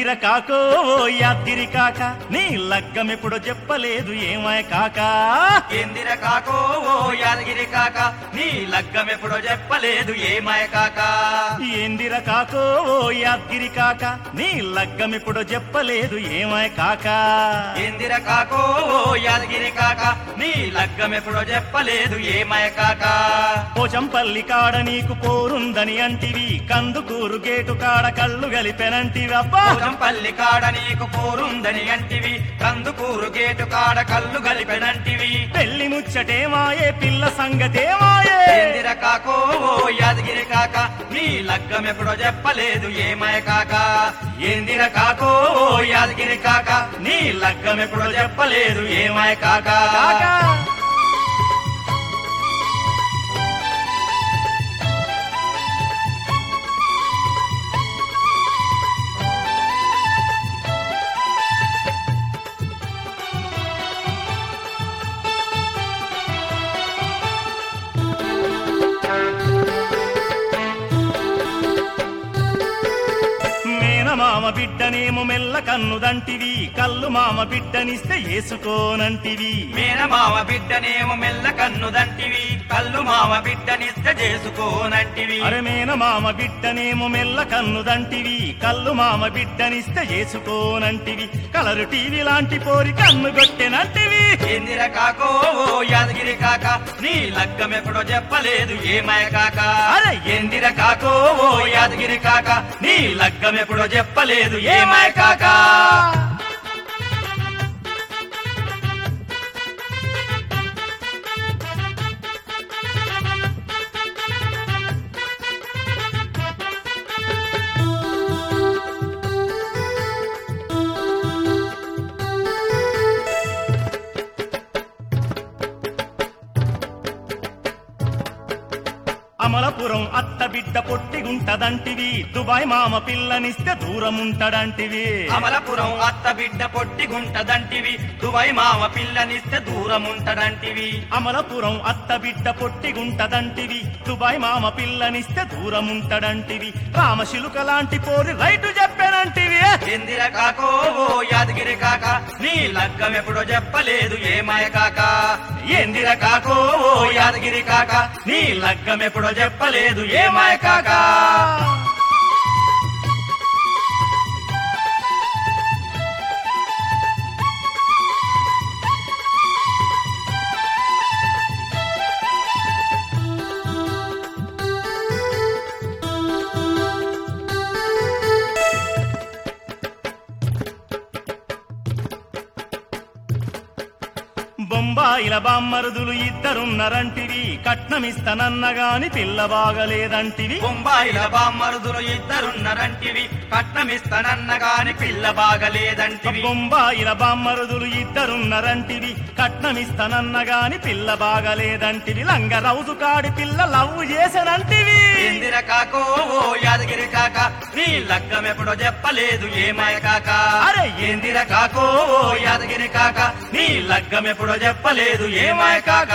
ఏందిర కాకో ఓ యాద్గిరి కాక నీ లగ్గం ఎప్పుడో చెప్పలేదు ఏమాయ కాక ఏందిర కాకో ఓ యాదగిరి కాక నీ లగ్గం ఎప్పుడో చెప్పలేదు ఏమాయ కాక ఏందిర కాకో ఓ యాద్గిరి కాక నీ లగ్గం ఎప్పుడో చెప్పలేదు ఏమాయ కాక ఏందిర కాకో ఓ యాదగిరి కాక నీ లగ్గం ఎప్పుడో చెప్పలేదు ఏమాయ కాక పోచంపల్లి కాడ నీకు పోరుందని అంటివి కందుకూరు గేటు కాడ కళ్ళు గలిపెనంటివి అబ్బా పల్లి కాడ నీకు పోరుందని అంటివి కందుకూరు గేటు కాడ కళ్ళు గలిపెనంటివి పెళ్లి ముచ్చటేమాయే పిల్ల సంగతేమాయే ఏందిర కాకో ఓ యాదగిరి కాక నీ లగ్గం ఎప్పుడో చెప్పలేదు ఏమాయ కాక ఏందిర కాకో ఓ యాదగిరి కాక నీ లగ్గం ఎప్పుడో చెప్పలేదు ఏమాయ కాక కాకా మేనమామ బిడ్డనేమో మెల్ల కన్నుదంటివి కళ్ళు మామ బిడ్డనిస్తే ఏసుకోనంటివి మేనమామ బిడ్డనేమో మెల్ల కన్నుదంటివి కళ్ళు మామ బిడ్డనిస్త చేసుకోనంటివి అరే మేనమామ బిడ్డనేమో మెల్ల కన్నుదంటివి కళ్ళు మామ బిడ్డనిస్తే ఏసుకోనంటివి కలరు టీవీ లాంటి పోరి కన్ను కొట్టెనంటివి ఏందిర కాకో ఓ యాదగిరి కాక నీ లగ్గం ఎప్పుడో చెప్పలేదు ఏమాయ కాక అరే ఏందిర కాకో ఓ యాదగిరి కాక నీ లగ్గం ఎప్పుడో చెప్పలేదు ఏమాయ కాక అమలపురం అత్త బిడ్డ పొట్టిగుంటదంటివి దుబాయ్ మామ పిల్లనిస్తే దూరం ఉంటాడంటివి అమలపురం అత్త బిడ్డ పొట్టిగుంటదంటివి దుబాయ్ మామ పిల్లనిస్తే దూరం ఉంటదంటివి అమలపురం అత్త బిడ్డ పొట్టిగుంటదంటివి దుబాయ్ మామ పిల్లనిస్తే దూరం ఉంటాడంటివి రామశిలుక లాంటి పోరి రైటు చెప్పానంటివి ఏందిర కాకో ఓ యాదగిరి కాక నీ లగ్గం ఎప్పుడో చెప్పలేదు ఏమాయ కాక ఏందిర కాకో ఓ యాదగిరి కాక నీ లగ్గం ఎప్పుడో చెప్పలేదు ఏమాయ కాక బొంబాయిల బామ్మరుదులు ఇద్దరున్నరంటివి కట్నమిస్తనన్నగాని పిల్ల బాగలేదంటివి బొంబాయిల బామ్మరుదులు ఇద్దరున్నరంటివి కట్నమిస్తానన్న గాని పిల్ల బాగలేదంటివి బొంబాయిల బామ్మరుదులు ఇద్దరున్నరంటివి కట్నమిస్తనన్నగాని పిల్ల బాగలేదంటివి లంగ రౌజు కాడి పిల్ల లవ్ చేసనంటివి ఏందిర కాకో ఓ యాదగిరి కాక నీ లగ్గం ఎప్పుడో చెప్పలేదు ఏమాయ కాక అరే ఏందిర కాకో ఓ యాదగిరి కాక నీ లగ్గం ఎప్పుడో చెప్పలేదు ఏమాయ కాక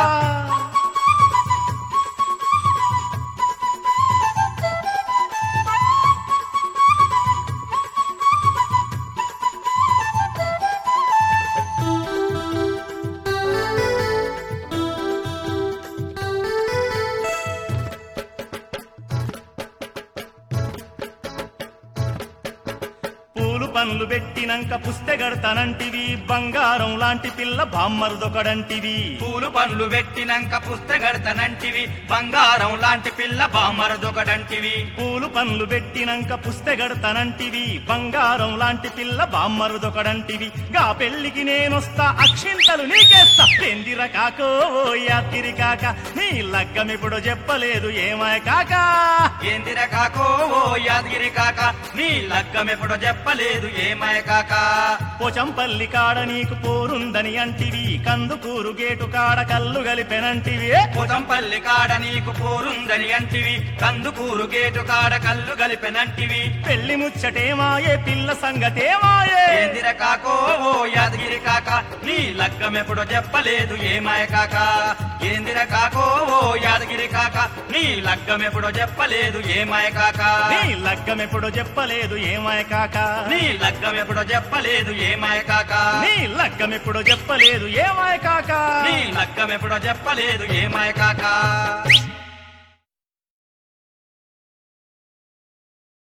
పూలు పండ్లు పెట్టినంక పుస్తెగడతానంటివి బంగారం లాంటి పిల్ల బామ్మరుదొకడంటివి పూలు పండ్లు పెట్టినంక పుస్తగడతనంటివి బంగారం లాంటి పిల్ల బామరదొకడంటివి పూలు పండ్లు పెట్టినంక పుస్తెగడతానంటివి బంగారం లాంటి పిల్ల బామ్మరుదొకడంటివి గా పెళ్లికి నేనొస్తా అక్షింతలు నీకేస్తా పెందిర కాకో ఓ యాత్తిరి కాక నీ లగ్గం ఇప్పుడు చెప్పలేదు ఏమాయ కాక ఏందిర కాకో ఓ యాదగిరి కాక నీ లగ్గం ఎప్పుడో చెప్పలేదు ఏమాయ కాక పోచంపల్లి కాడ నీకు పోరుందని అంటివి కందుకూరు గేటు కాడ కళ్ళు గలిపెనంటివి పుదంపల్లి కాడ నీకు పోరుందని అంటివి కందుకూరు గేటు కాడ కళ్ళు గలిపెనంటివి పెళ్లి ముచ్చటేమాయే పిల్ల సంగతేమాయే ఏందిర కాకో ఓ యాదగిరి కాక నీ లగ్గం ఎప్పుడో చెప్పలేదు ఏమాయ కాక ఏందిర కాకో ఓ యాదగిరి కాక నీ నీ లగ్గం ఎప్పుడో చెప్పలేదు ఏమాయ కాక నీ లగ్గం ఎప్పుడో చెప్పలేదు ఏమాయ కాక నీ లగ్గం ఎప్పుడో చెప్పలేదు ఏమాయ కాక నీ లగ్గం ఎప్పుడో చెప్పలేదు ఏమాయ కాక నీ లగ్గం ఎప్పుడో చెప్పలేదు ఏమాయ కాక